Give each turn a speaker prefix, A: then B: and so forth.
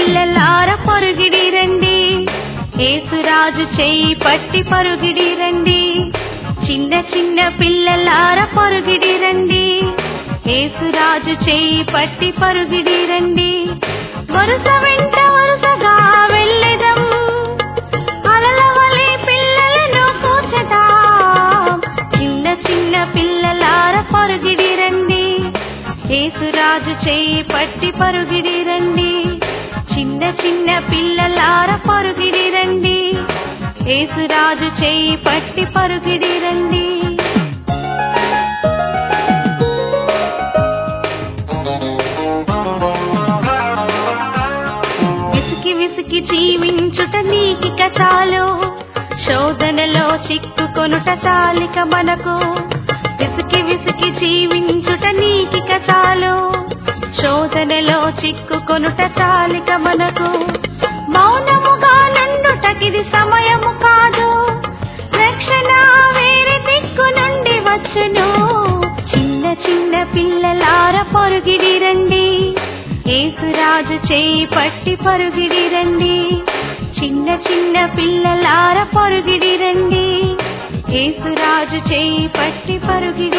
A: పిల్లలార పొరుగిడి రండి ఏసురాజు చేయి పట్టి పరుగిడి రండి చిన్న చిన్న పిల్లలార పొరుగిడి రండి ఏసురాజు చేయి పట్టి పరుగిడి రండి వరుస వెంట వరుసగా వెళ్ళెదం అలల వలె పిల్లలను కూర్చదాం చిన్న చిన్న పిల్లలార పరుగిడి రండి ఏసురాజు చేయి పట్టి పరుగిడి రండి చిన్న చిన్న పిల్లలార పరుగిడి రండి ఏసురాజు చేయి పట్టి పరుగిడి రండి విసికి విసికి జీవించుట నీకిక చాలు శోధనలో చిక్కుకొనుట చాలిక మనకు విసికి విసికి జీవించుట నీకిక చాలు శోధనలో చిక్కుకొనుట చాలిక మనకు మౌనముగా నుండుటకిది సమయము కాదు రక్షణ వేరే దిక్కు నుండి వచ్చును చిన్న చిన్న పిల్లలార పొరుగిడి రండి ఏసురాజు చేయి పట్టి పరుగిడి రండి చిన్న చిన్న పిల్లలార పొరుగిడి రండి ఏసురాజు చేయి పట్టి పరుగిడి